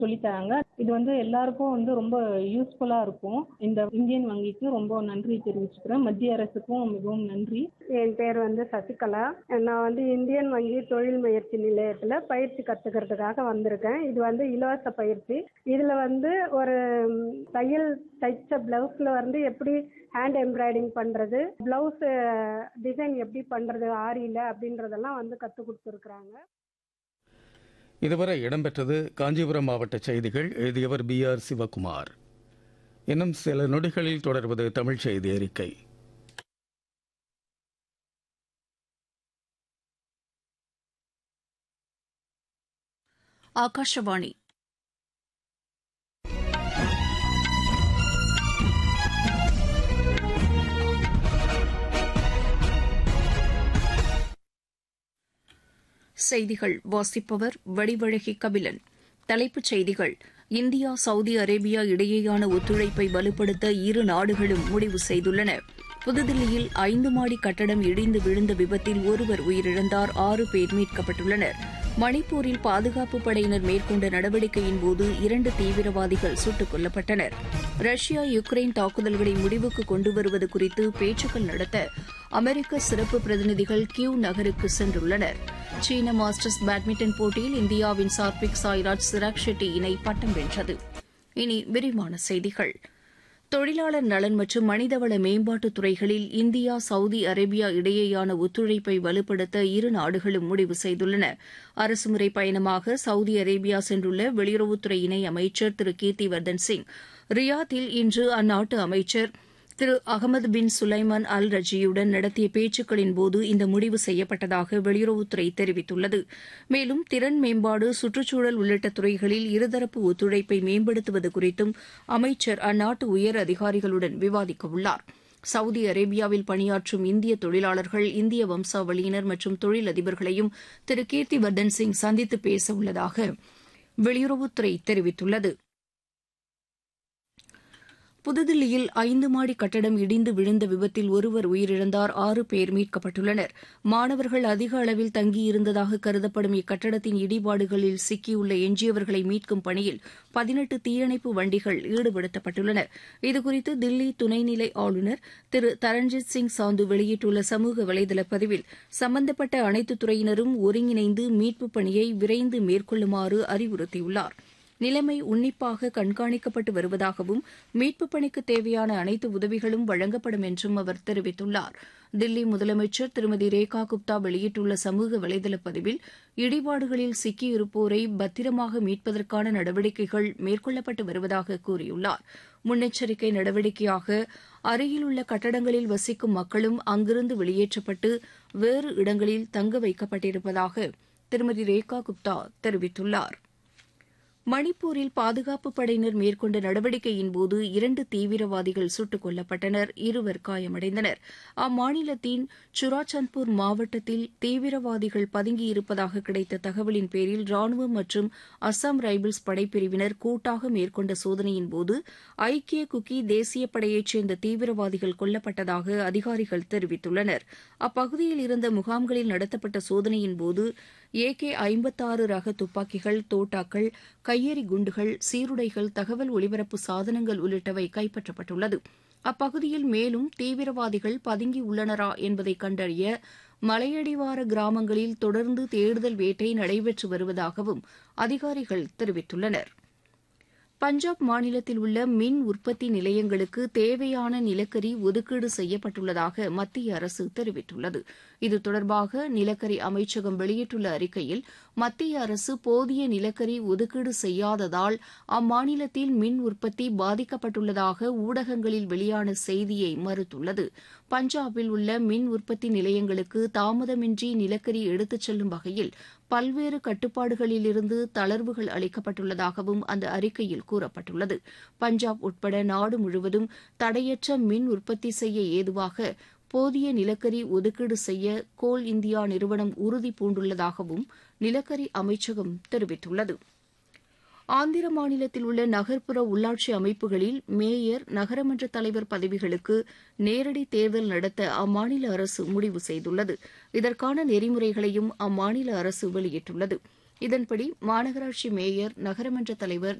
சொல்லித்தராங்க இது வந்து எல்லாருக்கும் வந்து ரொம்ப யூஸ்ஃபுல்லா இருக்கும் இந்த இந்தியன் வங்கிக்கு ரொம்ப நன்றி தெரிவிச்சுக்கிறேன் மத்திய அரசுக்கும் மிகவும் நன்றி என் பேர் வந்து சசிகலா நான் வந்து இந்தியன் வங்கி தொழில் முயற்சி நிலையத்தில் பயிற்சி கற்றுக்கிறதுக்காக வந்திருக்கேன் இது வந்து இலவச பயிற்சி இதில் வந்து ஒரு ம், தையல் தைச்ச ப்ளவுஸில் வந்து எப்படி ஹேண்ட் எம்ப்ராய்டிங் பண்ணுறது ப்ளவுஸ் டிசைன் எப்படி பண்ணுறது ஆரியில் அப்படின்றதெல்லாம் வந்து கற்றுக் கொடுத்துருக்குறாங்க இதுவரை இடம்பெற்றது காஞ்சிபுரம் மாவட்ட செய்திகள் எழுதியவர் பி ஆர் சிவகுமார் இன்னும் சில நொடிகளில் தொடர்வது தமிழ் செய்தி அறிக்கை ಆಕಾಶವಾಣಿ செய்திகள் வாசிப்பவர் வடிவழகி கபிலன் தலைப்புச் செய்திகள் இந்தியா சவுதி அரேபியா இடையேயான ஒத்துழைப்பை வலுப்படுத்த இரு நாடுகளும் முடிவு செய்துள்ளன புதுதில்லியில் ஐந்து மாடி கட்டடம் இடிந்து விழுந்த விபத்தில் ஒருவர் உயிரிழந்தார் ஆறு பேர் மீட்கப்பட்டுள்ளனர் மணிப்பூரில் பாதுகாப்பு படையினர் மேற்கொண்ட நடவடிக்கையின்போது இரண்டு தீவிரவாதிகள் சுட்டுக் கொல்லப்பட்டனர் ரஷ்யா யுக்ரைன் தாக்குதல்களை முடிவுக்கு கொண்டு வருவது குறித்து பேச்சுக்கள் நடத்த அமெரிக்க சிறப்பு பிரதிநிதிகள் கியூ நகருக்கு சென்றுள்ளனர் சீன மாஸ்டர்ஸ் பேட்மிண்டன் போட்டியில் இந்தியாவின் சாத்விக் சாய்ராஜ் சிராக் ஷெட்டி இணை பட்டம் வென்றது இனி விரிவான செய்திகள் தொழிலாளர் நலன் மற்றும் மனிதவள மேம்பாட்டுத் துறைகளில் இந்தியா சவுதி அரேபியா இடையேயான ஒத்துழைப்பை வலுப்படுத்த இரு நாடுகளும் முடிவு செய்துள்ளன அரசுமுறை பயணமாக சவுதி அரேபியா சென்றுள்ள வெளியுறவுத்துறை இணை அமைச்சர் திரு கீர்த்தி வர்தன் சிங் ரியாத்தில் இன்று அந்நாட்டு அமைச்சர் திரு அகமது பின் சுலைமான் அல் ரஜியுடன் நடத்திய பேச்சுக்களின்போது இந்த முடிவு செய்யப்பட்டதாக வெளியுறவுத்துறை தெரிவித்துள்ளது மேலும் திறன் மேம்பாடு சுற்றுச்சூழல் உள்ளிட்ட துறைகளில் இருதரப்பு ஒத்துழைப்பை மேம்படுத்துவது குறித்தும் அமைச்சர் அந்நாட்டு உயர் அதிகாரிகளுடன் விவாதிக்கவுள்ளார் சவுதி அரேபியாவில் பணியாற்றும் இந்திய தொழிலாளர்கள் இந்திய வம்சாவளியினர் மற்றும் தொழிலதிபர்களையும் திரு கீர்த்தி வர்தன் சிங் சந்தித்து பேச உள்ளதாக வெளியுறவுத்துறை தெரிவித்துள்ளது புதுதில்லியில் ஐந்து மாடி கட்டடம் இடிந்து விழுந்த விபத்தில் ஒருவர் உயிரிழந்தார் ஆறு பேர் மீட்கப்பட்டுள்ளனர் மாணவர்கள் அதிக அளவில் தங்கியிருந்ததாக கருதப்படும் இக்கட்டடத்தின் இடிபாடுகளில் சிக்கியுள்ள எஞ்சியவர்களை மீட்கும் பணியில் பதினெட்டு தீயணைப்பு வண்டிகள் ஈடுபடுத்தப்பட்டுள்ளன இதுகுறித்து தில்லி துணைநிலை ஆளுநர் திரு தரண்ஜித் சிங் சாந்து வெளியிட்டுள்ள சமூக வலைதள பதிவில் சம்பந்தப்பட்ட அனைத்து துறையினரும் ஒருங்கிணைந்து மீட்புப் பணியை விரைந்து மேற்கொள்ளுமாறு அறிவுறுத்தியுள்ளாா் நிலைமை உன்னிப்பாக கண்காணிக்கப்பட்டு வருவதாகவும் மீட்புப் பணிக்கு தேவையான அனைத்து உதவிகளும் வழங்கப்படும் என்றும் அவர் தெரிவித்துள்ளார் தில்லி முதலமைச்சர் திருமதி ரேகா குப்தா வெளியிட்டுள்ள சமூக வலைதள பதிவில் இடிபாடுகளில் சிக்கியிருப்போரை பத்திரமாக மீட்பதற்கான நடவடிக்கைகள் மேற்கொள்ளப்பட்டு வருவதாக கூறியுள்ளார் முன்னெச்சரிக்கை நடவடிக்கையாக அருகிலுள்ள கட்டடங்களில் வசிக்கும் மக்களும் அங்கிருந்து வெளியேற்றப்பட்டு வேறு இடங்களில் தங்க வைக்கப்பட்டிருப்பதாக திருமதி ரேகா குப்தா தெரிவித்துள்ளாா் மணிப்பூரில் பாதுகாப்பு படையினர் மேற்கொண்ட நடவடிக்கையின்போது இரண்டு தீவிரவாதிகள் சுட்டுக் கொல்லப்பட்டனர் இருவர் காயமடைந்தனர் அம்மாநிலத்தின் சுராச்சந்த்பூர் மாவட்டத்தில் தீவிரவாதிகள் பதுங்கியிருப்பதாக கிடைத்த தகவலின் பேரில் ராணுவம் மற்றும் அஸ்ஸாம் ரைபிள்ஸ் படைப்பிரிவினர் கூட்டாக மேற்கொண்ட சோதனையின்போது ஐக்கிய குக்கி தேசிய படையைச் சேர்ந்த தீவிரவாதிகள் கொல்லப்பட்டதாக அதிகாரிகள் தெரிவித்துள்ளனர் அப்பகுதியில் இருந்த முகாம்களில் நடத்தப்பட்ட சோதனையின்போது ஏகே ஐம்பத்தாறு ரக துப்பாக்கிகள் தோட்டாக்கள் கையெறி குண்டுகள் சீருடைகள் தகவல் ஒலிபரப்பு சாதனங்கள் உள்ளிட்டவை கைப்பற்றப்பட்டுள்ளது அப்பகுதியில் மேலும் தீவிரவாதிகள் பதுங்கியுள்ளனரா என்பதை கண்டறிய மலையடிவார கிராமங்களில் தொடர்ந்து தேடுதல் வேட்டை நடைபெற்று வருவதாகவும் அதிகாரிகள் தெரிவித்துள்ளனா் பஞ்சாப் மாநிலத்தில் உள்ள மின் உற்பத்தி நிலையங்களுக்கு தேவையான நிலக்கரி ஒதுக்கீடு செய்யப்பட்டுள்ளதாக மத்திய அரசு தெரிவித்துள்ளது இது தொடர்பாக நிலக்கரி அமைச்சகம் வெளியிட்டுள்ள அறிக்கையில் மத்திய அரசு போதிய நிலக்கரி ஒதுக்கீடு செய்யாததால் அம்மாநிலத்தில் மின் உற்பத்தி பாதிக்கப்பட்டுள்ளதாக ஊடகங்களில் வெளியான செய்தியை மறுத்துள்ளது பஞ்சாபில் உள்ள மின் உற்பத்தி நிலையங்களுக்கு தாமதமின்றி நிலக்கரி எடுத்துச் செல்லும் வகையில் பல்வேறு கட்டுப்பாடுகளிலிருந்து தளர்வுகள் அளிக்கப்பட்டுள்ளதாகவும் அந்த அறிக்கையில் கூறப்பட்டுள்ளது பஞ்சாப் உட்பட நாடு முழுவதும் தடையற்ற மின் உற்பத்தி செய்ய ஏதுவாக போதிய நிலக்கரி ஒதுக்கீடு செய்ய கோல் இந்தியா நிறுவனம் உறுதி பூண்டுள்ளதாகவும் நிலக்கரி அமைச்சகம் தெரிவித்துள்ளது ஆந்திர மாநிலத்தில் உள்ள நகர்ப்புற உள்ளாட்சி அமைப்புகளில் மேயர் நகரமன்ற தலைவர் பதவிகளுக்கு நேரடி தேர்தல் நடத்த அம்மாநில அரசு முடிவு செய்துள்ளது இதற்கான நெறிமுறைகளையும் அம்மாநில அரசு வெளியிட்டுள்ளது இதன்படி மாநகராட்சி மேயர் நகரமன்ற தலைவர்